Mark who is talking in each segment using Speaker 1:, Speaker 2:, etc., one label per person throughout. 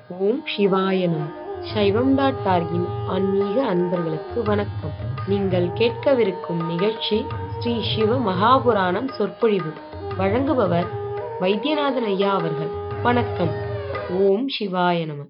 Speaker 1: ஓம் சிவாய நம சைவம் டாட் டார்கின் ஆன்மீக அன்பர்களுக்கு வணக்கம் நீங்கள் கேட்கவிருக்கும் நிகழ்ச்சி ஸ்ரீ சிவ மகாபுராணம் சொற்பொழிவு வழங்குபவர் வைத்தியநாதன் ஐயா அவர்கள் வணக்கம் ஓம் சிவாய நம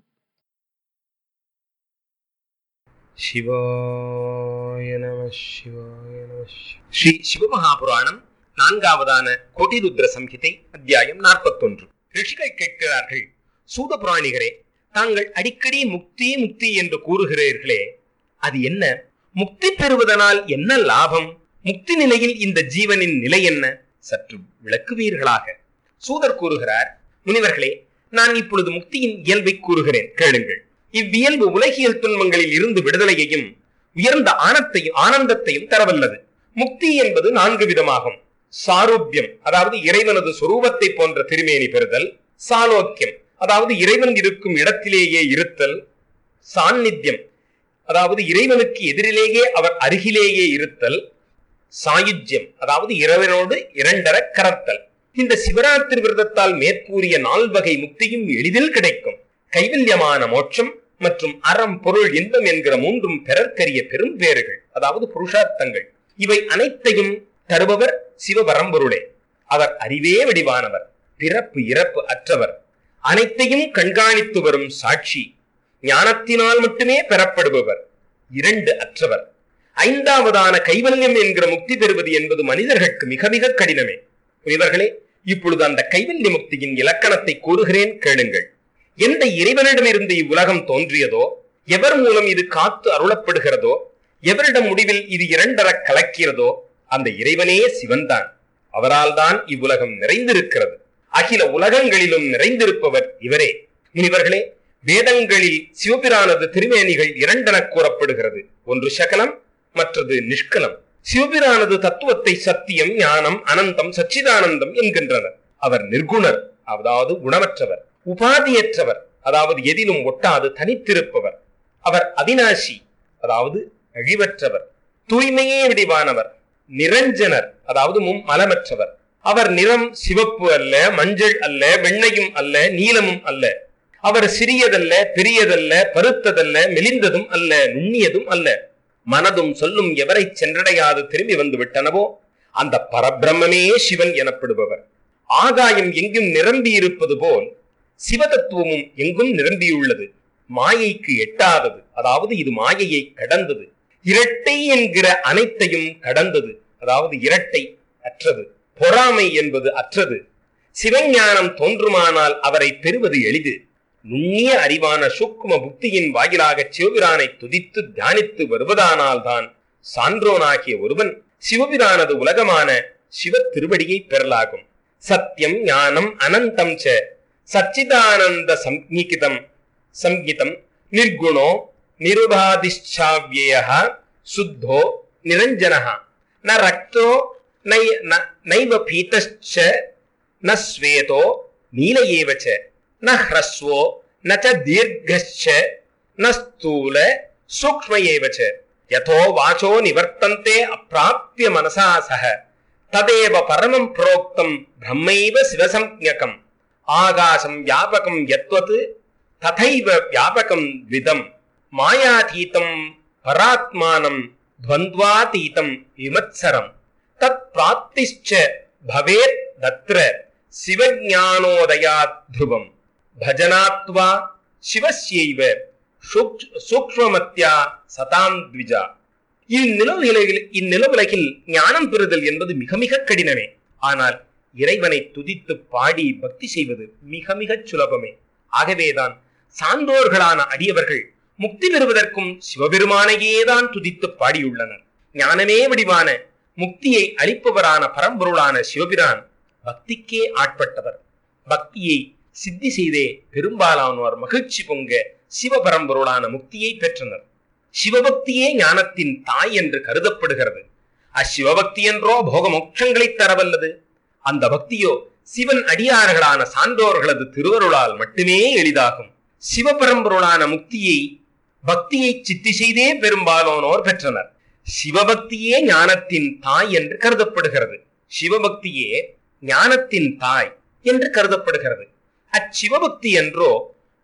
Speaker 2: சிவாய நம சிவாய நம சிவ- ஸ்ரீ சிவமகாபுராணம் நான்காவதான கோட்டிருத்ர சம்ஹிதை அத்தியாயம் நாற்பத்தொன்று ரிஷிகள் கேட்கிறார்கள் சூதபுராணிகரே தாங்கள் அடிக்கடி முக்தி முக்தி என்று கூறுகிறீர்களே அது என்ன முக்தி பெறுவதனால் என்ன லாபம் முக்தி நிலையில் இந்த ஜீவனின் நிலை என்ன சற்று விளக்குவீர்களாக சூதர் கூறுகிறார் முனிவர்களே நான் இப்பொழுது முக்தியின் இயல்பை கூறுகிறேன் கேளுங்கள் இவ்வியல்பு உலகியல் துன்பங்களில் இருந்து விடுதலையையும் உயர்ந்த ஆனத்தையும் ஆனந்தத்தையும் தரவல்லது முக்தி என்பது நான்கு விதமாகும் சாரூபியம் அதாவது இறைவனது சொரூபத்தை போன்ற திருமேனி பெறுதல் சாலோக்கியம் அதாவது இறைவன் இருக்கும் இடத்திலேயே இருத்தல் சாநித்தியம் அதாவது இறைவனுக்கு எதிரிலேயே அவர் அருகிலேயே இருத்தல் சாயுஜ்யம் அதாவது இறைவனோடு இரண்டர கரத்தல் இந்த சிவராத்திரி விரதத்தால் மேற்கூறிய நால்வகை முக்தியும் எளிதில் கிடைக்கும் கைவல்யமான மோட்சம் மற்றும் அறம் பொருள் இன்பம் என்கிற மூன்றும் பெறற்கரிய பெரும் பேறுகள் அதாவது புருஷார்த்தங்கள் இவை அனைத்தையும் தருபவர் சிவபரம்பொருளே அவர் அறிவே வடிவானவர் பிறப்பு இறப்பு அற்றவர் அனைத்தையும் கண்காணித்து வரும் சாட்சி ஞானத்தினால் மட்டுமே பெறப்படுபவர் இரண்டு அற்றவர் ஐந்தாவதான கைவல்யம் என்கிற முக்தி பெறுவது என்பது மனிதர்களுக்கு மிக மிக கடினமே இவர்களே இப்பொழுது அந்த கைவல்ய முக்தியின் இலக்கணத்தை கூறுகிறேன் கேளுங்கள் எந்த இறைவனிடமிருந்து இவ்வுலகம் தோன்றியதோ எவர் மூலம் இது காத்து அருளப்படுகிறதோ எவரிடம் முடிவில் இது இரண்டர கலக்கிறதோ அந்த இறைவனே சிவன்தான் அவரால் தான் இவ்வுலகம் நிறைந்திருக்கிறது அகில உலகங்களிலும் நிறைந்திருப்பவர் இவரே முனிவர்களே வேதங்களில் சிவபிரானது திருமேனிகள் இரண்டென கூறப்படுகிறது ஒன்று சகலம் மற்றது நிஷ்கலம் சிவபிரானது தத்துவத்தை சத்தியம் ஞானம் அனந்தம் சச்சிதானந்தம் என்கின்றனர் அவர் நிர்குணர் அதாவது குணமற்றவர் உபாதியற்றவர் அதாவது எதிலும் ஒட்டாது தனித்திருப்பவர் அவர் அவினாசி அதாவது அழிவற்றவர் தூய்மையே விடிவானவர் நிரஞ்சனர் அதாவது மும் மலமற்றவர் அவர் நிறம் சிவப்பு அல்ல மஞ்சள் அல்ல வெண்ணையும் அல்ல நீலமும் அல்ல அவர் சிறியதல்ல பெரியதல்ல பருத்ததல்ல மெலிந்ததும் அல்ல நுண்ணியதும் அல்ல மனதும் சொல்லும் எவரை சென்றடையாது திரும்பி வந்து விட்டனவோ அந்த பரபிரம்மமே சிவன் எனப்படுபவர் ஆகாயம் எங்கும் நிரம்பி இருப்பது போல் சிவதத்துவமும் எங்கும் நிரம்பியுள்ளது மாயைக்கு எட்டாதது அதாவது இது மாயையை கடந்தது இரட்டை என்கிற அனைத்தையும் கடந்தது அதாவது இரட்டை அற்றது பொறாமை என்பது அற்றது சிவஞானம் தோன்றுமானால் அவரை பெறுவது எளிது நுண்ணிய அறிவான சூக்கும புத்தியின் வாயிலாக சிவபிரானை துதித்து தியானித்து வருவதானால்தான் சான்றோனாகிய ஒருவன் சிவபிரானது உலகமான சிவ திருவடியை பெறலாகும் சத்தியம் ஞானம் அனந்தம் ச சச்சிதானந்த சம்ஹிகிதம் சம்ஹிதம் நிர்குணோ நிருபாதிஷ்சாவிய சுத்தோ நிரஞ்சனः ந ரக்தோ நை ந- நைவ பீதश्च न श्वेतो नील एव च न ह्रस्वो न च दीर्घश्च न स्थूल सूक्ष्म एव च यथो वाचो निवर्तन्ते अप्राप्य मनसा सह तदेव परमं प्रोक्तं ब्रह्मैव शिवसंज्ञकम् आकाशं व्यापकं यत्वत् तथैव व्यापकं द्विदं मायातीतं परात्मानं द्वन्द्वातीतं विमत्सरम् तत्प्राप्तिश्च भवेत् तत्र சிவஞானோதயாத் துருவம் பஜனாத்வா சிவஸ்யைவ சூக்ஷ்- சூக்ஷ்மமத்யா சதாம் த்விஜா இந்நிலவுலகில் இந்நிலவுலகில் ஞானம் பெறுதல் என்பது மிக மிக கடினமே ஆனால் இறைவனை துதித்து பாடி பக்தி செய்வது மிக மிகச் சுலபமே ஆகவேதான் சான்றோர்களான அடியவர்கள் முக்தி பெறுவதற்கும் சிவபெருமானையேதான் துதித்து பாடியுள்ளனர் ஞானமே வடிவான முக்தியை அளிப்பவரான பரம்பொருளான சிவபிரான் பக்திக்கே ஆட்பட்டவர் பக்தியை சித்தி செய்தே பெரும்பாலானோர் மகிழ்ச்சி பொங்க சிவபரம்பொருளான முக்தியை பெற்றனர் சிவபக்தியே ஞானத்தின் தாய் என்று கருதப்படுகிறது அச்சிவபக்தி என்றோ போக மோட்சங்களை தரவல்லது அந்த பக்தியோ சிவன் அடியார்களான சான்றோர்களது திருவருளால் மட்டுமே எளிதாகும் சிவபரம்பொருளான முக்தியை பக்தியை சித்தி செய்தே பெரும்பாலானோர் பெற்றனர் சிவபக்தியே ஞானத்தின் தாய் என்று கருதப்படுகிறது சிவபக்தியே ஞானத்தின் தாய் என்று கருதப்படுகிறது அச்சிவபக்தி என்றோ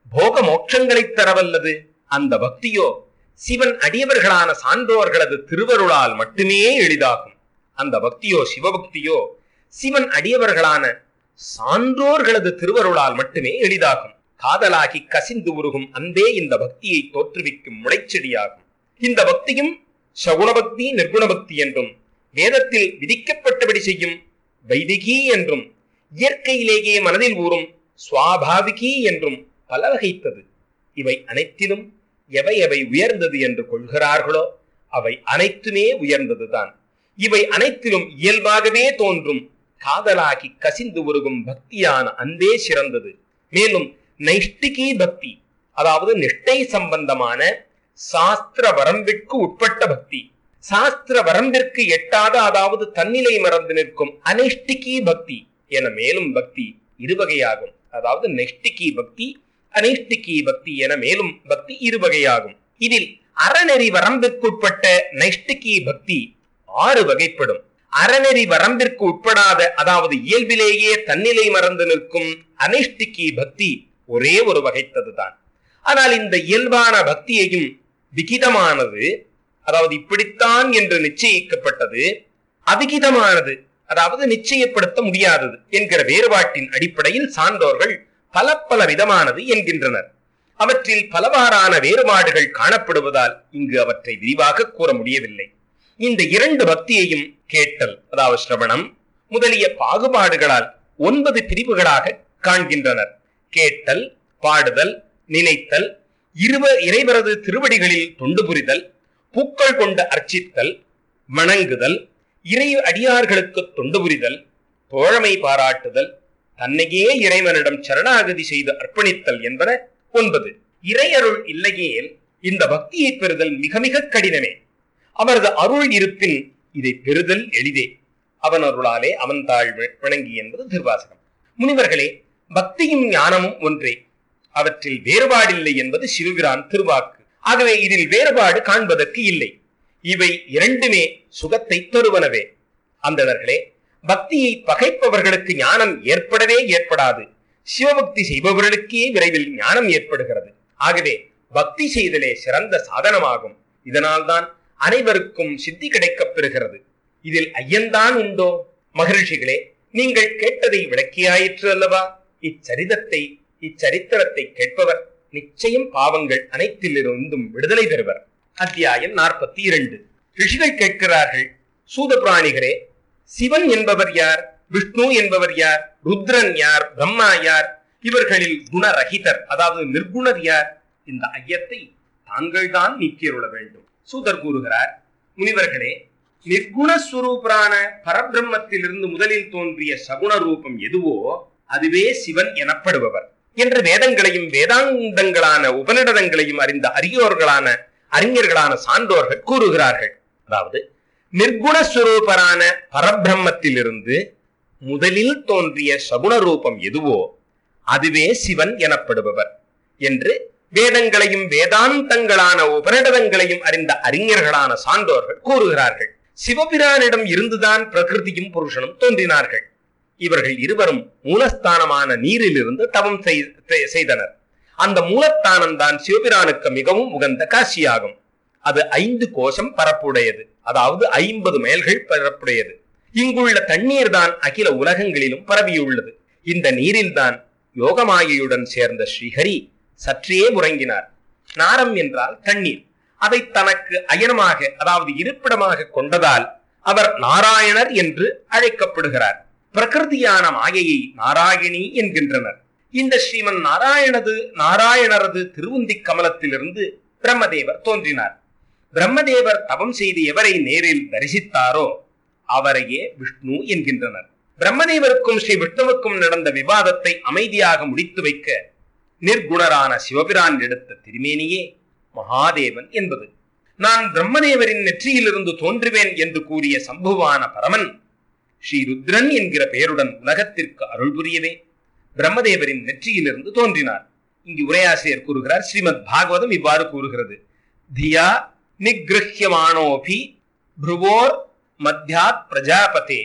Speaker 2: போக மோட்சங்களைத் தரவல்லது அந்த பக்தியோ சிவன் அடியவர்களான சான்றோர்களது திருவருளால் மட்டுமே எளிதாகும் அந்த பக்தியோ சிவபக்தியோ சிவன் அடியவர்களான சான்றோர்களது திருவருளால் மட்டுமே எளிதாகும் காதலாகி கசிந்து உருகும் அந்தே இந்த பக்தியை தோற்றுவிக்கும் முளைச்செடியாகும் இந்த பக்தியும் சகுண பக்தி நிர்குண பக்தி என்றும் வேதத்தில் விதிக்கப்பட்டபடி செய்யும் வைதிகி என்றும் இயற்கையிலேயே மனதில் ஊறும் சுவாபாவிகி என்றும் பல வகைத்தது இவை அனைத்திலும் எவை எவை உயர்ந்தது என்று கொள்கிறார்களோ அவை அனைத்துமே உயர்ந்ததுதான் இவை அனைத்திலும் இயல்பாகவே தோன்றும் காதலாகி கசிந்து உருகும் பக்தியான அன்பே சிறந்தது மேலும் நைஷ்டிகி பக்தி அதாவது நிஷ்டை சம்பந்தமான சாஸ்திர வரம்பிற்கு உட்பட்ட பக்தி சாஸ்திர வரம்பிற்கு எட்டாத அதாவது தன்னிலை மறந்து நிற்கும் அனைஷ்டிகி பக்தி என மேலும் பக்தி இருவகையாகும் அதாவது நெஷ்டிகி பக்தி அனைஷ்டிகி பக்தி என மேலும் பக்தி இருவகையாகும் இதில் அறநெறி வரம்பிற்குட்பட்ட நைஷ்டிகி பக்தி ஆறு வகைப்படும் அறநெறி வரம்பிற்கு உட்படாத அதாவது இயல்பிலேயே தன்னிலை மறந்து நிற்கும் அனைஷ்டிகி பக்தி ஒரே ஒரு வகைத்ததுதான் ஆனால் இந்த இயல்பான பக்தியையும் விகிதமானது அதாவது இப்படித்தான் என்று நிச்சயிக்கப்பட்டது அவிகிதமானது அதாவது நிச்சயப்படுத்த முடியாதது என்கிற வேறுபாட்டின் அடிப்படையில் சான்றோர்கள் பல பல விதமானது என்கின்றனர் அவற்றில் பலவாறான வேறுபாடுகள் காணப்படுவதால் இங்கு அவற்றை விரிவாக கூற முடியவில்லை இந்த இரண்டு பக்தியையும் கேட்டல் அதாவது சிரவணம் முதலிய பாகுபாடுகளால் ஒன்பது பிரிவுகளாக காண்கின்றனர் கேட்டல் பாடுதல் நினைத்தல் இருவ இறைவரது திருவடிகளில் தொண்டு புரிதல் பூக்கள் கொண்டு அர்ச்சித்தல் வணங்குதல் இறை அடியார்களுக்கு தொண்டு புரிதல் தோழமை பாராட்டுதல் தன்னையே இறைவனிடம் சரணாகதி செய்து அர்ப்பணித்தல் என்பன ஒன்பது இறையருள் இல்லையேல் இந்த பக்தியை பெறுதல் மிக மிக கடினமே அவரது அருள் இருப்பின் இதை பெறுதல் எளிதே அவன் அருளாலே அவன் தாழ் வணங்கி என்பது திருவாசகம் முனிவர்களே பக்தியும் ஞானமும் ஒன்றே அவற்றில் வேறுபாடில்லை என்பது சிவபிரான் திருவாக்கு ஆகவே இதில் வேறுபாடு காண்பதற்கு இல்லை இவை இரண்டுமே சுகத்தை தருவனவே அந்தணர்களே பக்தியை பகைப்பவர்களுக்கு ஞானம் ஏற்படவே ஏற்படாது சிவபக்தி செய்பவர்களுக்கே விரைவில் ஞானம் ஏற்படுகிறது ஆகவே பக்தி செய்தலே சிறந்த சாதனமாகும் இதனால்தான் அனைவருக்கும் சித்தி கிடைக்கப் பெறுகிறது இதில் ஐயன்தான் உண்டோ மகரிஷிகளே நீங்கள் கேட்டதை விளக்கியாயிற்று அல்லவா இச்சரிதத்தை இச்சரித்திரத்தை கேட்பவர் நிச்சயம் பாவங்கள் அனைத்திலிருந்தும் விடுதலை பெறுவர் அத்தியாயம் நாற்பத்தி இரண்டு ரிஷிகள் கேட்கிறார்கள் சூத பிராணிகரே சிவன் என்பவர் யார் விஷ்ணு என்பவர் யார் ருத்ரன் யார் பிரம்மா யார் இவர்களில் குணரகிதர் அதாவது நிர்குணர் யார் இந்த ஐயத்தை தாங்கள் தான் நீக்கியருள வேண்டும் சூதர் கூறுகிறார் முனிவர்களே நிர்குணஸ்வரூபரான பரபிரம்மத்திலிருந்து முதலில் தோன்றிய சகுண ரூபம் எதுவோ அதுவே சிவன் எனப்படுபவர் என்ற வேதங்களையும் வேதாந்தங்களான உபநிடதங்களையும் அறிந்த அரியோர்களான அறிஞர்களான சான்றோர்கள் கூறுகிறார்கள் அதாவது நிர்குணஸ்வரூபரான பரபிரம்மத்திலிருந்து முதலில் தோன்றிய சகுண ரூபம் எதுவோ அதுவே சிவன் எனப்படுபவர் என்று வேதங்களையும் வேதாந்தங்களான உபநிடதங்களையும் அறிந்த அறிஞர்களான சான்றோர்கள் கூறுகிறார்கள் சிவபிரானிடம் இருந்துதான் பிரகிருதியும் புருஷனும் தோன்றினார்கள் இவர்கள் இருவரும் மூலஸ்தானமான நீரிலிருந்து தவம் செய்- செய்தனர் அந்த மூலஸ்தானம் தான் சிவபிரானுக்கு மிகவும் உகந்த காட்சியாகும் அது ஐந்து கோஷம் பரப்புடையது அதாவது ஐம்பது மைல்கள் பரப்புடையது இங்குள்ள தண்ணீர் தான் அகில உலகங்களிலும் பரவியுள்ளது இந்த நீரில்தான் யோகமாயையுடன் சேர்ந்த ஸ்ரீஹரி சற்றே உறங்கினார் நாரம் என்றால் தண்ணீர் அதை தனக்கு அயனமாக அதாவது இருப்பிடமாக கொண்டதால் அவர் நாராயணர் என்று அழைக்கப்படுகிறார் பிரகிருதியான மாயையை நாராயணி என்கின்றனர் இந்த ஸ்ரீமன் நாராயணது நாராயணரது திருவுந்தி கமலத்திலிருந்து பிரம்மதேவர் தோன்றினார் பிரம்மதேவர் தவம் செய்து எவரை நேரில் தரிசித்தாரோ அவரையே விஷ்ணு என்கின்றனர் பிரம்மதேவருக்கும் ஸ்ரீ விஷ்ணுவுக்கும் நடந்த விவாதத்தை அமைதியாக முடித்து வைக்க நிர்குணரான சிவபிரான் எடுத்த திருமேனியே மகாதேவன் என்பது நான் பிரம்மதேவரின் நெற்றியிலிருந்து தோன்றுவேன் என்று கூறிய சம்புவான பரமன் ஸ்ரீ ருத்ரன் என்கிற பெயருடன் உலகத்திற்கு அருள் புரியவே பிரம்மதேவரின் நெற்றியிலிருந்து தோன்றினார் இங்கு உரையாசிரியர் கூறுகிறார் ஸ்ரீமத் பாகவதம் இவ்வாறு கூறுகிறது தியா நிகிருஹ்யமானோபி புருவோர் மத்தியாத் பிரஜாபதே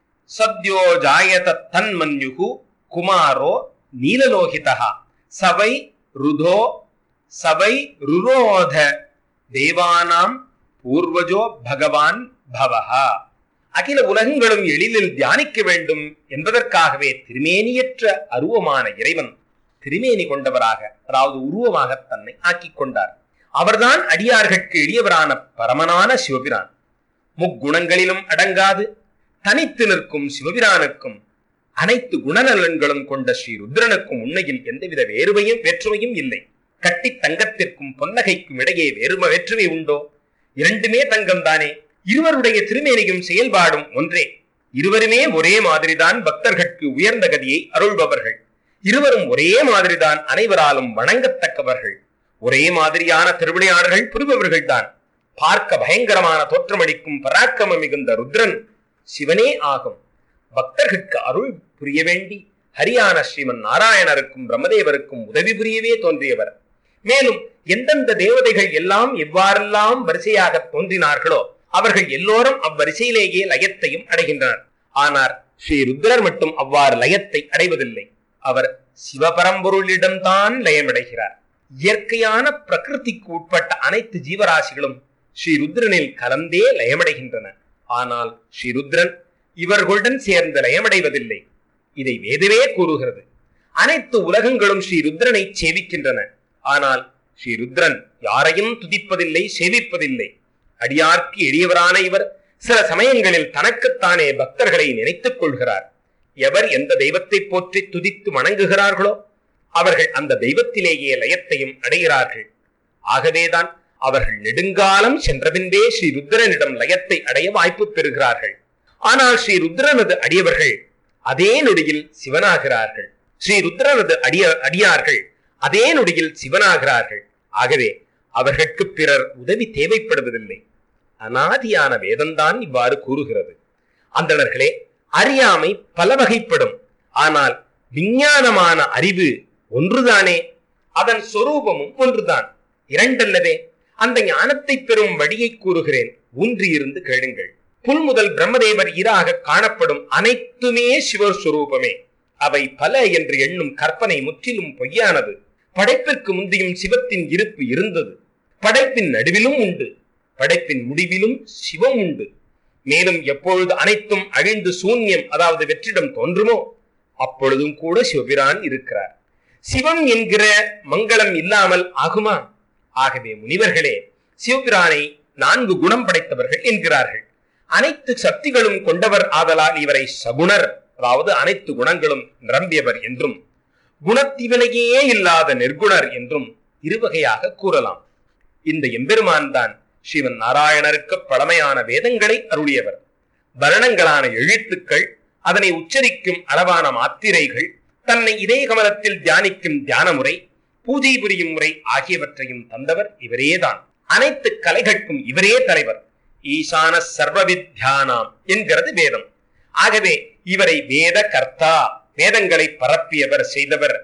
Speaker 2: சத்யோ ஜாயத தன்மன்யுகு குமாரோ நீலலோகிதா சவை ருதோ சபை ருரோத தேவானாம் பூர்வஜோ பகவான் பவஹா அகில உலகங்களும் எளிதில் தியானிக்க வேண்டும் என்பதற்காகவே திருமேனியற்ற அருவமான இறைவன் திருமேனி கொண்டவராக அதாவது உருவமாக தன்னை ஆக்கிக் கொண்டார் அவர்தான் அடியார்கட்கு எளியவரான பரமனான சிவபிரான் முக்குணங்களிலும் அடங்காது தனித்து நிற்கும் சிவபிரானுக்கும் அனைத்து குணநலன்களும் கொண்ட ஸ்ரீ ருத்ரனுக்கும் உண்மையில் எந்தவித வேறுமையும் வேற்றுமையும் இல்லை கட்டி தங்கத்திற்கும் பொன்னகைக்கும் இடையே வேறும வேற்றுமை உண்டோ இரண்டுமே தங்கம் தானே இருவருடைய திருமேனியும் செயல்பாடும் ஒன்றே இருவருமே ஒரே மாதிரிதான் பக்தர்கட்கு உயர்ந்த கதியை அருள்பவர்கள் இருவரும் ஒரே மாதிரிதான் அனைவராலும் வணங்கத்தக்கவர்கள் ஒரே மாதிரியான திருவிளையாடல்கள் புரிபவர்கள் தான் பார்க்க பயங்கரமான தோற்றமளிக்கும் பராக்கிரமம் மிகுந்த ருத்ரன் சிவனே ஆகும் பக்தர்கட்கு அருள் புரிய வேண்டி ஹரியான ஸ்ரீமன் நாராயணருக்கும் பிரம்மதேவருக்கும் உதவி புரியவே தோன்றியவர் மேலும் எந்தெந்த தேவதைகள் எல்லாம் எவ்வாறெல்லாம் வரிசையாக தோன்றினார்களோ அவர்கள் எல்லோரும் அவ்வரிசையிலேயே லயத்தையும் அடைகின்றனர் ஆனால் ஸ்ரீ ருத்ரர் மட்டும் அவ்வாறு லயத்தை அடைவதில்லை அவர் சிவபரம்பொருளிடம்தான் லயமடைகிறார் இயற்கையான பிரகிருதிக்கு உட்பட்ட அனைத்து ஜீவராசிகளும் ஸ்ரீ ருத்ரனில் கலந்தே லயமடைகின்றன ஆனால் ஸ்ரீ ருத்ரன் இவர்களுடன் சேர்ந்து லயமடைவதில்லை இதை வேதவே கூறுகிறது அனைத்து உலகங்களும் ஸ்ரீ ருத்ரனை சேவிக்கின்றன ஆனால் ஸ்ரீ ருத்ரன் யாரையும் துதிப்பதில்லை சேவிப்பதில்லை அடியார்க்கு எளியவரான இவர் சில சமயங்களில் தனக்குத்தானே பக்தர்களை நினைத்துக் கொள்கிறார் எவர் எந்த தெய்வத்தை போற்றி துதித்து வணங்குகிறார்களோ அவர்கள் அந்த தெய்வத்திலேயே லயத்தையும் அடைகிறார்கள் ஆகவேதான் அவர்கள் நெடுங்காலம் சென்றபின்பே ஸ்ரீ ருத்ரனிடம் லயத்தை அடைய வாய்ப்பு பெறுகிறார்கள் ஆனால் ஸ்ரீ ருத்ரனது அடியவர்கள் அதே நொடியில் சிவனாகிறார்கள் ஸ்ரீ ருத்ரனது அடிய அடியார்கள் அதே நொடியில் சிவனாகிறார்கள் ஆகவே அவர்களுக்கு பிறர் உதவி தேவைப்படுவதில்லை அனாதியான வேதம்தான் இவ்வாறு கூறுகிறது அந்தணர்களே அறியாமை பல வகைப்படும் ஆனால் விஞ்ஞானமான அறிவு ஒன்றுதானே அதன் சொரூபமும் ஒன்றுதான் இரண்டல்லவே அந்த ஞானத்தை பெறும் வழியை கூறுகிறேன் ஊன்றியிருந்து கேளுங்கள் புல் முதல் பிரம்மதேவர் இராக காணப்படும் அனைத்துமே சிவஸ்வரூபமே அவை பல என்று எண்ணும் கற்பனை முற்றிலும் பொய்யானது படைப்பிற்கு முந்தியும் சிவத்தின் இருப்பு இருந்தது படைப்பின் நடுவிலும் உண்டு படைப்பின் முடிவிலும் சிவம் உண்டு மேலும் எப்பொழுது அனைத்தும் அழிந்து சூன்யம் அதாவது வெற்றிடம் தோன்றுமோ அப்பொழுதும் கூட சிவபிரான் இருக்கிறார் சிவம் என்கிற மங்களம் இல்லாமல் ஆகுமா ஆகவே முனிவர்களே சிவபிரானை நான்கு குணம் படைத்தவர்கள் என்கிறார்கள் அனைத்து சக்திகளும் கொண்டவர் ஆதலால் இவரை சகுணர் அதாவது அனைத்து குணங்களும் நிரம்பியவர் என்றும் குணத்திவினையே இல்லாத நிர்குணர் என்றும் இருவகையாக கூறலாம் இந்த எம்பெருமான் தான் சிவன் நாராயணருக்கு பழமையான வேதங்களை அருளியவர் வர்ணங்களான எழுத்துக்கள் அதனை உச்சரிக்கும் அளவான மாத்திரைகள் தன்னை இதே கமலத்தில் தியானிக்கும் தியான முறை பூஜை புரியும் முறை ஆகியவற்றையும் தந்தவர் இவரேதான் அனைத்து கலைகளுக்கும் இவரே தலைவர் ஈசான சர்வவித்யானாம் என்கிறது வேதம் ஆகவே இவரை வேத கர்த்தா வேதங்களை பரப்பியவர் செய்தவர்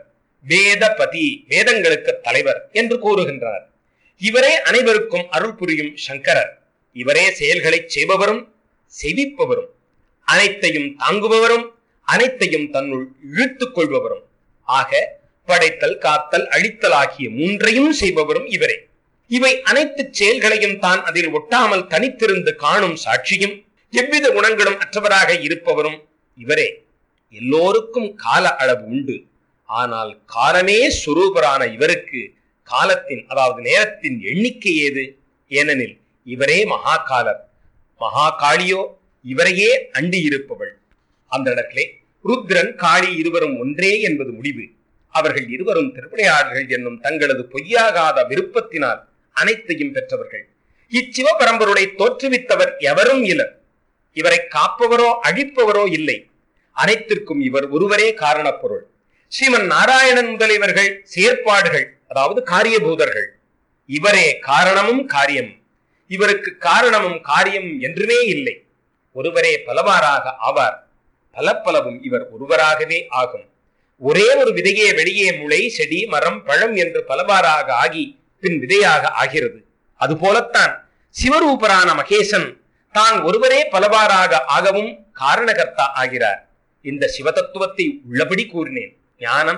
Speaker 2: வேதபதி வேதங்களுக்கு தலைவர் என்று கூறுகின்றனர் இவரே அனைவருக்கும் அருள் புரியும் சங்கரர் இவரே செயல்களை செய்பவரும் செவிப்பவரும் அனைத்தையும் தாங்குபவரும் அனைத்தையும் தன்னுள் இழுத்துக் கொள்பவரும் ஆக படைத்தல் காத்தல் அழித்தல் ஆகிய மூன்றையும் செய்பவரும் இவரே இவை அனைத்து செயல்களையும் தான் அதில் ஒட்டாமல் தனித்திருந்து காணும் சாட்சியும் எவ்வித குணங்களும் அற்றவராக இருப்பவரும் இவரே எல்லோருக்கும் கால அளவு உண்டு ஆனால் காலமே சுரூபரான இவருக்கு காலத்தின் அதாவது நேரத்தின் எண்ணிக்கை ஏது ஏனெனில் இவரே மகாகாலர் மகாகாளியோ இவரையே அண்டி இருப்பவள் அந்த இடத்திலே ருத்ரன் காளி இருவரும் ஒன்றே என்பது முடிவு அவர்கள் இருவரும் திருவிளையாடல்கள் என்னும் தங்களது பொய்யாகாத விருப்பத்தினால் அனைத்தையும் பெற்றவர்கள் இச்சிவபரம்பொருளை தோற்றுவித்தவர் எவரும் இலர் இவரை காப்பவரோ அழிப்பவரோ இல்லை அனைத்திற்கும் இவர் ஒருவரே காரணப்பொருள் ஸ்ரீமன் நாராயணன் முதலியவர்கள் செயற்பாடுகள் அதாவது காரியபூதர்கள் இவரே காரணமும் காரியமும் இவருக்கு காரணமும் காரியம் என்றுமே இல்லை ஒருவரே பலவாறாக ஆவார் பலப்பலவும் இவர் ஒருவராகவே ஆகும் ஒரே ஒரு விதையே வெளியே முளை செடி மரம் பழம் என்று பலவாறாக ஆகி பின் விதையாக ஆகிறது அதுபோலத்தான் சிவரூபரான மகேசன் தான் ஒருவரே பலவாறாக ஆகவும் காரணகர்த்தா ஆகிறார் இந்த சிவதத்துவத்தை உள்ளபடி கூறினேன் ஞானம்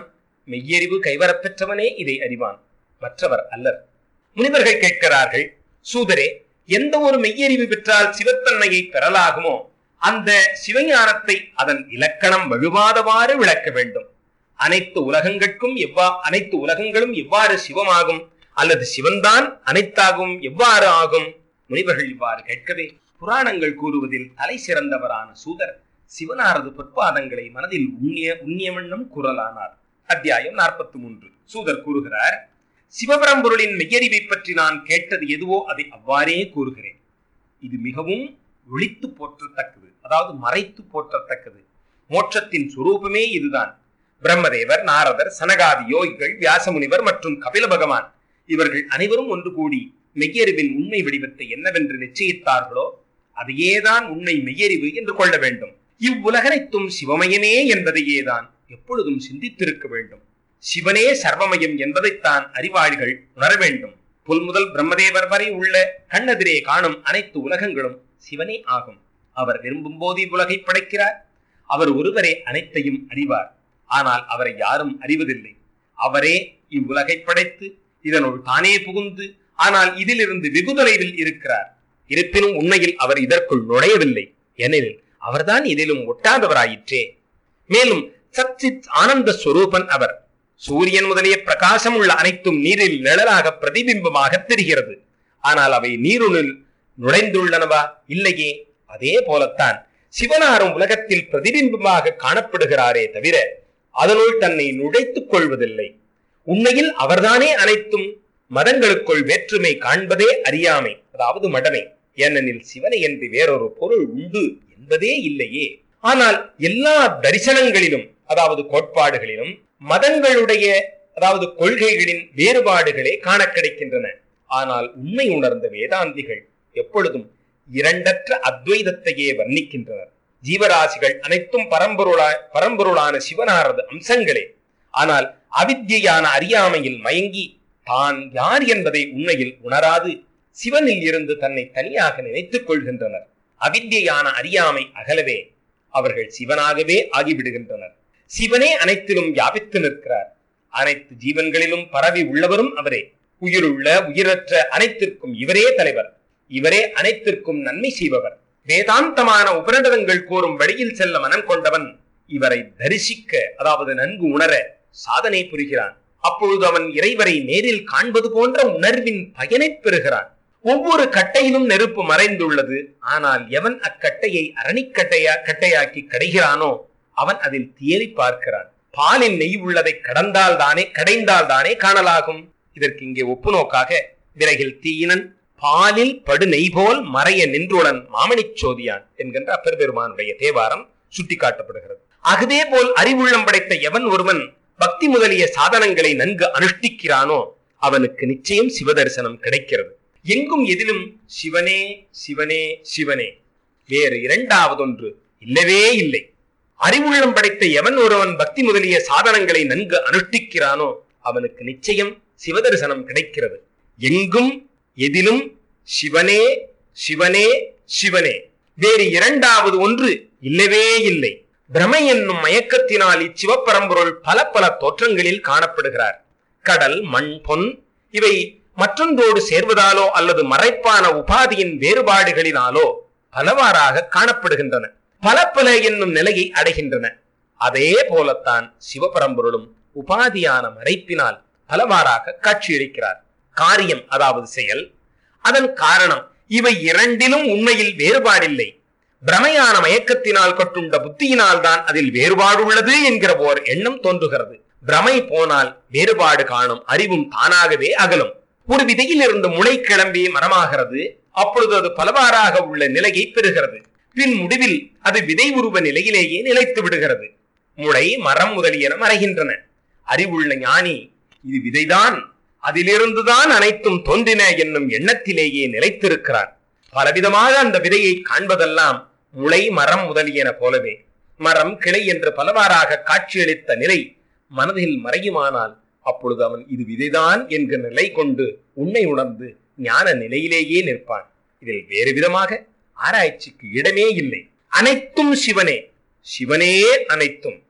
Speaker 2: மெய்யறிவு கைவரப் பெற்றவனே இதை அறிவான் மற்றவர் அல்லர் முனிவர்கள் கேட்கிறார்கள் சூதரே எந்த ஒரு மெய்யறிவு பெற்றால் சிவத்தன்மையை பெறலாகுமோ அந்த சிவஞானத்தை அதன் இலக்கணம் வழுவாதவாறு விளக்க வேண்டும் அனைத்து உலகங்களுக்கும் எவ்வா அனைத்து உலகங்களும் எவ்வாறு சிவமாகும் அல்லது சிவன்தான் அனைத்தாகும் எவ்வாறு ஆகும் முனிவர்கள் இவ்வாறு கேட்கவே புராணங்கள் கூறுவதில் தலை சிறந்தவரான சூதர் சிவனாரது பொற்பாதங்களை மனதில் உண்ணிய உண்ணியவண்ணம் குரலானார் அத்தியாயம் நாற்பத்தி மூன்று சூதர் கூறுகிறார் சிவபரம்பொருளின் மெய்யறிவை பற்றி நான் கேட்டது எதுவோ அதை அவ்வாறே கூறுகிறேன் இது மிகவும் ஒளித்து போற்றத்தக்கது அதாவது மறைத்து போற்றத்தக்கது மோட்சத்தின் சுரூபமே இதுதான் பிரம்மதேவர் நாரதர் சனகாதி யோகிகள் வியாசமுனிவர் மற்றும் கபில பகவான் இவர்கள் அனைவரும் ஒன்று கூடி மெய்யறிவின் உண்மை வடிவத்தை என்னவென்று நிச்சயித்தார்களோ அதையேதான் உண்மை மெய்யறிவு என்று கொள்ள வேண்டும் இவ்வுலகனைத்தும் சிவமயமே என்பதையேதான் எப்பொழுதும் சிந்தித்திருக்க வேண்டும் சிவனே சர்வமயம் என்பதைத்தான் அறிவாளிகள் உணர வேண்டும் புல் முதல் பிரம்மதேவர் வரை உள்ள கண்ணெதிரே காணும் அனைத்து உலகங்களும் சிவனே ஆகும் அவர் விரும்பும் போது இவ்வுலகை படைக்கிறார் அவர் ஒருவரே அனைத்தையும் அறிவார் ஆனால் அவரை யாரும் அறிவதில்லை அவரே இவ்வுலகை படைத்து இதனுள் தானே புகுந்து ஆனால் இதிலிருந்து வெகு தொலைவில் இருக்கிறார் இருப்பினும் உண்மையில் அவர் இதற்குள் நுழையவில்லை ஏனெனில் அவர்தான் இதிலும் ஒட்டாதவராயிற்றே மேலும் சச்சித் ஆனந்த ஸ்வரூபன் அவர் சூரியன் முதலிய பிரகாசம் உள்ள அனைத்தும் நீரில் நிழலாக பிரதிபிம்பமாக தெரிகிறது ஆனால் அவை நீருணில் நுழைந்துள்ளனவா இல்லையே அதே போலத்தான் சிவனாரும் உலகத்தில் பிரதிபிம்பமாக காணப்படுகிறாரே தவிர அதனுள் தன்னை நுழைத்துக் கொள்வதில்லை உண்மையில் அவர்தானே அனைத்தும் மதங்களுக்குள் வேற்றுமை காண்பதே அறியாமை அதாவது மடமை ஏனெனில் சிவனை என்று வேறொரு பொருள் உண்டு என்பதே இல்லையே ஆனால் எல்லா தரிசனங்களிலும் அதாவது கோட்பாடுகளிலும் மதங்களுடைய அதாவது கொள்கைகளின் வேறுபாடுகளே காண கிடைக்கின்றன ஆனால் உண்மை உணர்ந்த வேதாந்திகள் எப்பொழுதும் இரண்டற்ற அத்வைதத்தையே வர்ணிக்கின்றனர் ஜீவராசிகள் அனைத்தும் பரம்பொருளா பரம்பொருளான சிவனாரது அம்சங்களே ஆனால் அவித்யான அறியாமையில் மயங்கி தான் யார் என்பதை உண்மையில் உணராது சிவனில் இருந்து தன்னை தனியாக நினைத்துக் கொள்கின்றனர் அவித்யான அறியாமை அகலவே அவர்கள் சிவனாகவே ஆகிவிடுகின்றனர் சிவனே அனைத்திலும் வியாபித்து நிற்கிறார் அனைத்து ஜீவன்களிலும் பரவி உள்ளவரும் அவரே உயிருள்ள உயிரற்ற அனைத்திற்கும் இவரே தலைவர் இவரே அனைத்திற்கும் நன்மை செய்பவர் வேதாந்தமான உபநிடதங்கள் கூறும் வழியில் செல்ல மனம் கொண்டவன் இவரை தரிசிக்க அதாவது நன்கு உணர சாதனை புரிகிறான் அப்பொழுது அவன் இறைவரை நேரில் காண்பது போன்ற உணர்வின் பயனை பெறுகிறான் ஒவ்வொரு கட்டையிலும் நெருப்பு மறைந்துள்ளது ஆனால் எவன் அக்கட்டையை அரணிக்கட்டையா கட்டையாக்கி கடைகிறானோ அவன் அதில் தியறி பார்க்கிறான் பாலில் நெய் உள்ளதை கடந்தால் தானே கடைந்தால் தானே காணலாகும் இதற்கு இங்கே ஒப்புநோக்காக விறகில் தீயினன் பாலில் படு நெய் போல் மறைய நின்றுடன் மாமணிச் சோதியான் என்கின்ற அப்பெருமானுடைய தேவாரம் சுட்டிக்காட்டப்படுகிறது அகுதே போல் அறிவுள்ளம் படைத்த எவன் ஒருவன் பக்தி முதலிய சாதனங்களை நன்கு அனுஷ்டிக்கிறானோ அவனுக்கு நிச்சயம் சிவதரிசனம் கிடைக்கிறது எங்கும் எதிலும் சிவனே சிவனே சிவனே வேறு இரண்டாவதொன்று இல்லவே இல்லை அறிவுள்ளம் படைத்த எவன் ஒருவன் பக்தி முதலிய சாதனங்களை நன்கு அனுஷ்டிக்கிறானோ அவனுக்கு நிச்சயம் சிவதரிசனம் கிடைக்கிறது எங்கும் எதிலும் சிவனே சிவனே சிவனே வேறு இரண்டாவது ஒன்று இல்லவே இல்லை பிரமை என்னும் மயக்கத்தினால் இச்சிவப்பரம்பொருள் பல பல தோற்றங்களில் காணப்படுகிறார் கடல் மண் பொன் இவை மற்றொன்றோடு சேர்வதாலோ அல்லது மறைப்பான உபாதியின் வேறுபாடுகளினாலோ பலவாறாக காணப்படுகின்றன பல பல என்னும் நிலையை அடைகின்றன அதே போலத்தான் சிவபரம்பொருளும் உபாதியான மறைப்பினால் பலவாறாக காட்சியளிக்கிறார் காரியம் அதாவது செயல் அதன் காரணம் இவை இரண்டிலும் உண்மையில் வேறுபாடில்லை பிரமையான மயக்கத்தினால் கொட்டுண்ட புத்தியினால் தான் அதில் வேறுபாடு உள்ளது என்கிற ஓர் எண்ணம் தோன்றுகிறது பிரமை போனால் வேறுபாடு காணும் அறிவும் தானாகவே அகலும் ஒரு விதையில் இருந்து முளை கிளம்பி மரமாகிறது அப்பொழுது அது பலவாறாக உள்ள நிலையை பெறுகிறது பின் முடிவில் அது விதை உருவ நிலையிலேயே நிலைத்து விடுகிறது முளை மரம் முதலியன மறைகின்றன அறிவுள்ள ஞானி இது விதைதான் அதிலிருந்துதான் அனைத்தும் தோன்றின என்னும் எண்ணத்திலேயே நிலைத்திருக்கிறான் பலவிதமாக அந்த விதையை காண்பதெல்லாம் முளை மரம் முதலியன போலவே மரம் கிளை என்று பலவாறாக காட்சியளித்த நிலை மனதில் மறையுமானால் அப்பொழுது அவன் இது விதைதான் என்கிற நிலை கொண்டு உண்மை உணர்ந்து ஞான நிலையிலேயே நிற்பான் இதில் வேறு விதமாக ஆராய்ச்சிக்கு இடமே இல்லை அனைத்தும் சிவனே சிவனே அனைத்தும்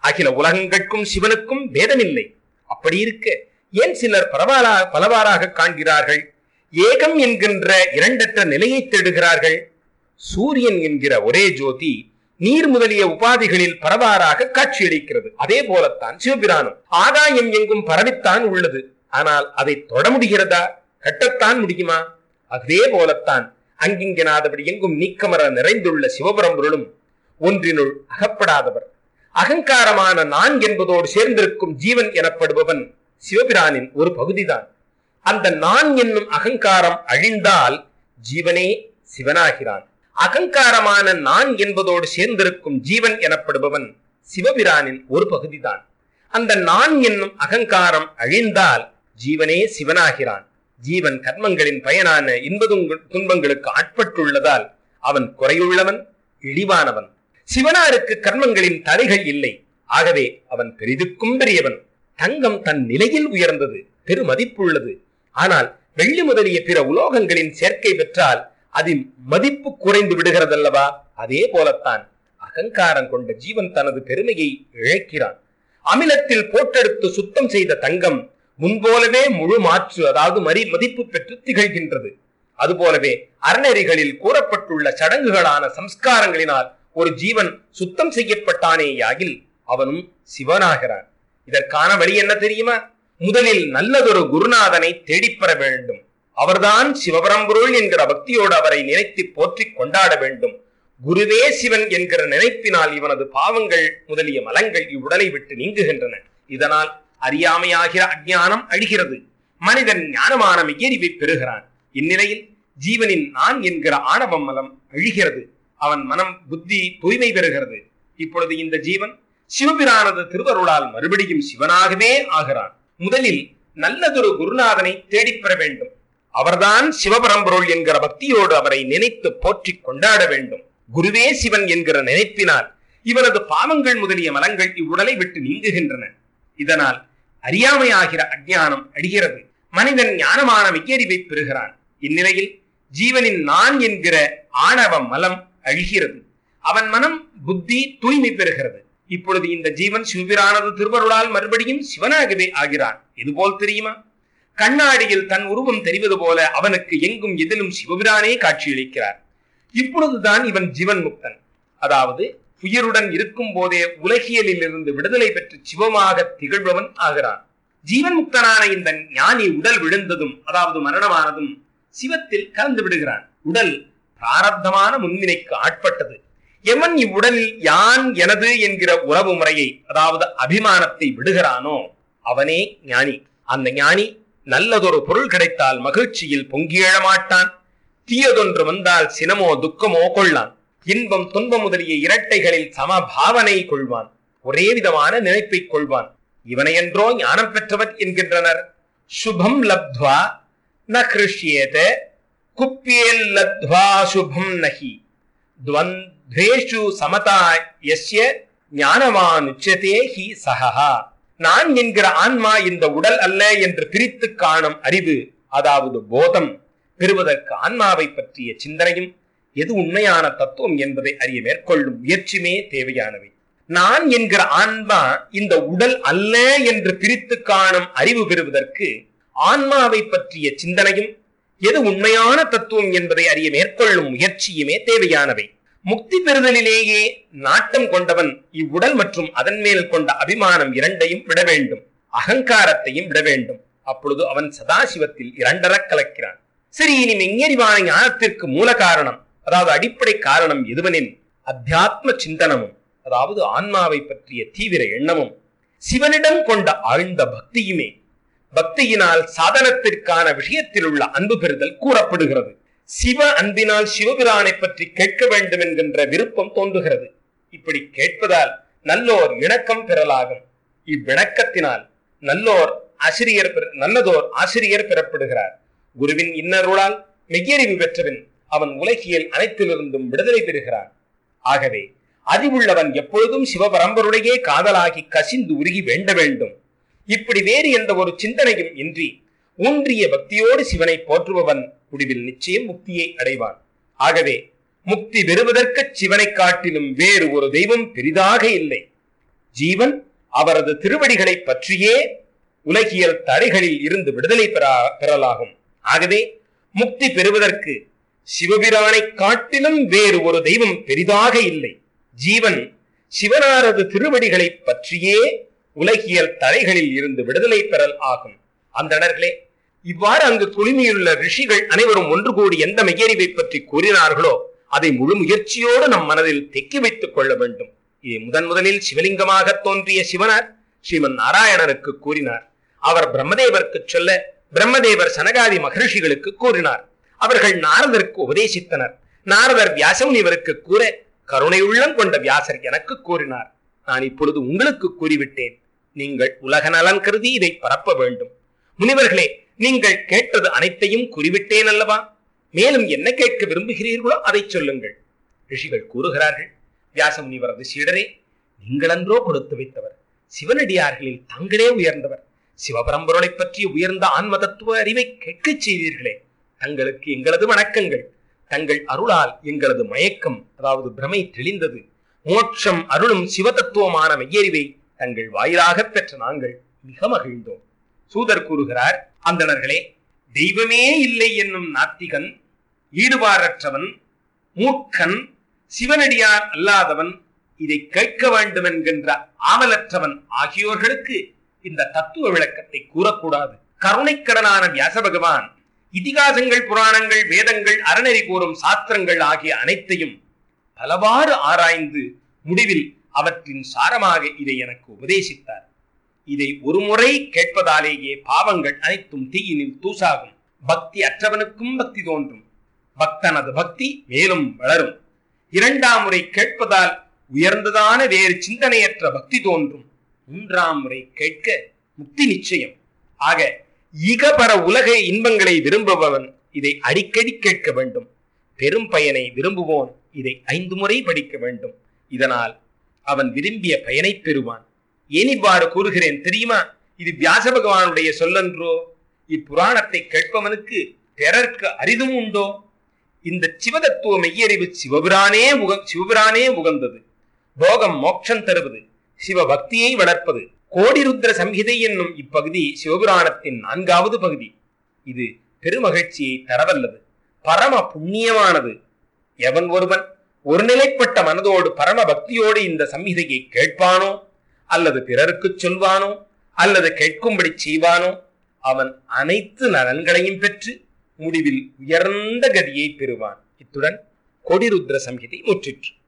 Speaker 2: அகில உலகங்கட்கும் சிவனுக்கும் பேதமில்லை அப்படி இருக்க ஏன் சிலர் பரவாரா பலவாறாக காண்கிறார்கள் ஏகம் என்கின்ற இரண்டற்ற நிலையை தேடுகிறார்கள் சூரியன் என்கிற ஒரே ஜோதி நீர் முதலிய உபாதிகளில் பரவாறாக காட்சியளிக்கிறது அதே போலத்தான் சிவபிரானும் ஆகாயம் எங்கும் பரவித்தான் உள்ளது ஆனால் அதை தொட முடிகிறதா கட்டத்தான் முடியுமா அதே போலத்தான் அங்கிங்கனாதபடி எங்கும் நீக்கமர நிறைந்துள்ள சிவபரம்பொருளும் ஒன்றினுள் அகப்படாதவர் அகங்காரமான நான் என்பதோடு சேர்ந்திருக்கும் ஜீவன் எனப்படுபவன் சிவபிரானின் ஒரு பகுதிதான் அந்த நான் என்னும் அகங்காரம் அழிந்தால் ஜீவனே சிவனாகிறான் அகங்காரமான நான் என்பதோடு சேர்ந்திருக்கும் ஜீவன் எனப்படுபவன் சிவபிரானின் ஒரு பகுதிதான் அந்த நான் என்னும் அகங்காரம் அழிந்தால் ஜீவனே சிவனாகிறான் ஜீவன் கர்மங்களின் பயனான இன்ப துங்க- துன்பங்களுக்கு ஆட்பட்டுள்ளதால் அவன் குறையுள்ளவன் இழிவானவன் சிவனாருக்கு கர்மங்களின் தடைகள் இல்லை ஆகவே அவன் பெரிதுக்கும் பெரியவன் தங்கம் தன் நிலையில் உயர்ந்தது பெருமதிப்புள்ளது ஆனால் வெள்ளி முதலிய பிற உலோகங்களின் சேர்க்கை பெற்றால் அதின் மதிப்பு குறைந்து விடுகிறதல்லவா அதே போலத்தான் அகங்காரம் கொண்ட ஜீவன் தனது பெருமையை இழைக்கிறான் அமிலத்தில் போட்டெடுத்து சுத்தம் செய்த தங்கம் முன்போலவே முழு மாற்று அதாவது மரி மதிப்பு பெற்று திகழ்கின்றது அதுபோலவே அறநெறிகளில் கூறப்பட்டுள்ள சடங்குகளான சம்ஸ்காரங்களினால் ஒரு ஜீவன் சுத்தம் செய்யப்பட்டானேயாகில் அவனும் சிவனாகிறான் இதற்கான வழி என்ன தெரியுமா முதலில் நல்லதொரு குருநாதனை தேடிப் பெற வேண்டும் அவர்தான் சிவபரம்பொருள் என்கிற பக்தியோடு அவரை நினைத்து போற்றிக் கொண்டாட வேண்டும் குருவே சிவன் என்கிற நினைப்பினால் இவனது பாவங்கள் முதலிய மலங்கள் இவ்வுடலை விட்டு நீங்குகின்றன இதனால் அறியாமையாகிற அஞ்ஞானம் அழிகிறது மனிதன் ஞானமான மெய்யறிவை பெறுகிறான் இந்நிலையில் ஜீவனின் நான் என்கிற ஆணவம் மலம் அழிகிறது அவன் மனம் புத்தி தூய்மை பெறுகிறது இப்பொழுது இந்த ஜீவன் சிவபிரானது திருவருளால் மறுபடியும் சிவனாகவே ஆகிறான் முதலில் நல்லதொரு குருநாதனை தேடிப் பெற வேண்டும் அவர்தான் சிவபரம்பொருள் என்கிற பக்தியோடு அவரை நினைத்து போற்றிக் கொண்டாட வேண்டும் குருவே சிவன் என்கிற நினைப்பினால் இவனது பாவங்கள் முதலிய மலங்கள் இவ்வுடலை விட்டு நீங்குகின்றன இதனால் அறியாமையாகிற அஞ்ஞானம் அடிகிறது மனிதன் ஞானமான மெய்யறிவை பெறுகிறான் இந்நிலையில் ஜீவனின் நான் என்கிற ஆணவ மலம் அழிகிறது அவன் மனம் புத்தி தூய்மை பெறுகிறது இப்பொழுது இந்த ஜீவன் சிவபிரானது திருவருளால் மறுபடியும் சிவனாகவே ஆகிறான் இதுபோல் தெரியுமா கண்ணாடியில் தன் உருவம் தெரிவது போல அவனுக்கு எங்கும் எதிலும் சிவபிரானே காட்சியளிக்கிறார் இப்பொழுதுதான் இவன் ஜீவன் முக்தன் அதாவது உயிருடன் இருக்கும் போதே உலகியலில் இருந்து விடுதலை பெற்று சிவமாக திகழ்பவன் ஆகிறான் ஜீவன் முக்தனான இந்த ஞானி உடல் விழுந்ததும் அதாவது மரணமானதும் சிவத்தில் கலந்து விடுகிறான் உடல் பிராரப்தமான முன்வினைக்கு ஆட்பட்டது எவன் இவ்வுடலில் யான் எனது என்கிற உறவு முறையை அதாவது அபிமானத்தை விடுகிறானோ அவனே ஞானி அந்த ஞானி நல்லதொரு பொருள் கிடைத்தால் மகிழ்ச்சியில் பொங்கி எழமாட்டான் தீயதொன்று வந்தால் சினமோ துக்கமோ கொள்ளான் இன்பம் துன்பம் முதலிய இரட்டைகளில் சம பாவனை கொள்வான் ஒரே விதமான நினைப்பை கொள்வான் இவனையன்றோ ஞானம் பெற்றவர் என்கின்றனர் சுபம் லப்த்வா ந கிருஷ்யேத குப்பியேல் லத்வா சுபம் நகி துவந்த்வேஷு சமதா யஸ்ய ஞானவான் உச்சதே ஹி சஹா நான் என்கிற ஆன்மா இந்த உடல் அல்ல என்று பிரித்து காணும் அறிவு அதாவது போதம் பெறுவதற்கு ஆன்மாவை பற்றிய சிந்தனையும் எது உண்மையான தத்துவம் என்பதை அறிய மேற்கொள்ளும் முயற்சியுமே தேவையானவை நான் என்கிற ஆன்மா இந்த உடல் அல்ல என்று பிரித்து காணும் அறிவு பெறுவதற்கு ஆன்மாவை பற்றிய சிந்தனையும் எது உண்மையான தத்துவம் என்பதை அறிய மேற்கொள்ளும் முயற்சியுமே தேவையானவை முக்தி பெறுதலிலேயே நாட்டம் கொண்டவன் இவ்வுடல் மற்றும் அதன் மேல் கொண்ட அபிமானம் இரண்டையும் விட வேண்டும் அகங்காரத்தையும் விட வேண்டும் அப்பொழுது அவன் சதாசிவத்தில் இரண்டரக் கலக்கிறான் சரி இனி மெய்யறிவான ஞானத்திற்கு மூல காரணம் அதாவது அடிப்படை காரணம் எதுவெனில் அத்தியாத்ம சிந்தனமும் அதாவது ஆன்மாவை பற்றிய தீவிர எண்ணமும் சிவனிடம் கொண்ட ஆழ்ந்த பக்தியுமே பக்தியினால் சாதனத்திற்கான விஷயத்தில் உள்ள அன்பு பெறுதல் கூறப்படுகிறது சிவ அன்பினால் சிவபிரானை பற்றி கேட்க வேண்டும் என்கின்ற விருப்பம் தோன்றுகிறது இப்படி கேட்பதால் நல்லோர் இணக்கம் பெறலாகும் இவ்விணக்கத்தினால் நல்லோர் ஆசிரியர் பெற- நல்லதோர் ஆசிரியர் பெறப்படுகிறார் குருவின் இன்னருளால் மெய்யறிவு பெற்றவன் அவன் உலகியல் அனைத்திலிருந்தும் விடுதலை பெறுகிறான் ஆகவே அறிவுள்ளவன் எப்பொழுதும் சிவபரம்பருடையே காதலாகி கசிந்து உருகி வேண்ட வேண்டும் இப்படி வேறு எந்த ஒரு சிந்தனையும் இன்றி ஊன்றிய பக்தியோடு சிவனை போற்றுபவன் முடிவில் நிச்சயம் முக்தியை அடைவான் ஆகவே முக்தி பெறுவதற்கு சிவனை காட்டிலும் வேறு ஒரு தெய்வம் பெரிதாக இல்லை ஜீவன் அவரது திருவடிகளை பற்றியே உலகியல் தடைகளில் இருந்து விடுதலை பெறா பெறலாகும் ஆகவே முக்தி பெறுவதற்கு சிவபிரானை காட்டிலும் வேறு ஒரு தெய்வம் பெரிதாக இல்லை ஜீவன் சிவனாரது திருவடிகளை பற்றியே உலகியல் தடைகளில் இருந்து விடுதலை பெறல் ஆகும் அந்தணர்களே இவ்வாறு அங்கு குழுமியுள்ள ரிஷிகள் அனைவரும் ஒன்று கூடி எந்த மெய்யறிவை பற்றி கூறினார்களோ அதை முழு முயற்சியோடு நம் மனதில் தெக்கி வைத்துக் கொள்ள வேண்டும் இதை முதன் முதலில் சிவலிங்கமாக தோன்றிய சிவனார் ஸ்ரீமன் நாராயணனுக்கு கூறினார் அவர் பிரம்மதேவருக்கு சொல்ல பிரம்மதேவர் சனகாதி மகர்ஷிகளுக்கு கூறினார் அவர்கள் நாரதருக்கு உபதேசித்தனர் நாரதர் வியாசமுனிவருக்கு கூற கருணையுள்ளம் கொண்ட வியாசர் எனக்கு கூறினார் நான் இப்பொழுது உங்களுக்கு கூறிவிட்டேன் நீங்கள் உலக நலன் கருதி இதை பரப்ப வேண்டும் முனிவர்களே நீங்கள் கேட்டது அனைத்தையும் கூறிவிட்டேன் அல்லவா மேலும் என்ன கேட்க விரும்புகிறீர்களோ அதை சொல்லுங்கள் ரிஷிகள் கூறுகிறார்கள் வியாசமுனிவரது சீடரே நீங்களன்றோ கொடுத்து வைத்தவர் சிவனடியார்களில் தங்களே உயர்ந்தவர் சிவபரம்பொருளை பற்றி உயர்ந்த ஆன்ம தத்துவ அறிவை கேட்கச் செய்தீர்களே தங்களுக்கு எங்களது வணக்கங்கள் தங்கள் அருளால் எங்களது மயக்கம் அதாவது பிரமை தெளிந்தது மோட்சம் அருளும் சிவதத்துவமான மெய்யறிவை தங்கள் வாயிலாக பெற்ற நாங்கள் மிக மகிழ்ந்தோம் சூதர் கூறுகிறார் அந்தணர்களே தெய்வமே இல்லை என்னும் நாத்திகன் ஈடுபாரற்றவன் மூர்க்கன் சிவனடியார் அல்லாதவன் இதை கேட்க வேண்டும் என்கின்ற ஆவலற்றவன் ஆகியோர்களுக்கு இந்த தத்துவ விளக்கத்தை கூறக்கூடாது கருணைக்கடனான வியாச பகவான் இதிகாசங்கள் புராணங்கள் வேதங்கள் அறநெறி கூறும் சாஸ்திரங்கள் ஆகிய அனைத்தையும் பலவாறு ஆராய்ந்து முடிவில் அவற்றின் சாரமாக இதை எனக்கு உபதேசித்தார் இதை ஒருமுறை கேட்பதாலேயே பாவங்கள் அனைத்தும் தீயினில் தூசாகும் பக்தி அற்றவனுக்கும் பக்தி தோன்றும் பக்தனது பக்தி மேலும் வளரும் இரண்டாம் முறை கேட்பதால் உயர்ந்ததான வேறு சிந்தனையற்ற பக்தி தோன்றும் மூன்றாம் முறை கேட்க முக்தி நிச்சயம் ஆக இகபர உலக இன்பங்களை விரும்புபவன் இதை அடிக்கடி கேட்க வேண்டும் பெரும் பயனை விரும்புவோன் இதை ஐந்து முறை படிக்க வேண்டும் இதனால் அவன் விரும்பிய பயனை பெறுவான் ஏன் இவ்வாறு கூறுகிறேன் தெரியுமா இது வியாச பகவானுடைய சொல்லன்றோ இப்புராணத்தை கேட்பவனுக்கு பிறர்க்கு அரிதும் உண்டோ இந்த சிவதத்துவ மெய்யறிவு சிவபிரானே உக சிவபிரானே உகந்தது போகம் மோட்சம் தருவது சிவபக்தியை வளர்ப்பது கோடிருத்ர சம்ஹிதை என்னும் இப்பகுதி சிவபுராணத்தின் நான்காவது பகுதி இது பெருமகிழ்ச்சியை தரவல்லது பரம புண்ணியமானது எவன் ஒருவன் ஒருநிலைப்பட்ட மனதோடு பரம பக்தியோடு இந்த சம்ஹிதையை கேட்பானோ அல்லது பிறருக்குச் சொல்வானோ அல்லது கேட்கும்படி செய்வானோ அவன் அனைத்து நலன்களையும் பெற்று முடிவில் உயர்ந்த கதியை பெறுவான் இத்துடன் கொடிருத்ர சம்ஹிதை முற்றிற்று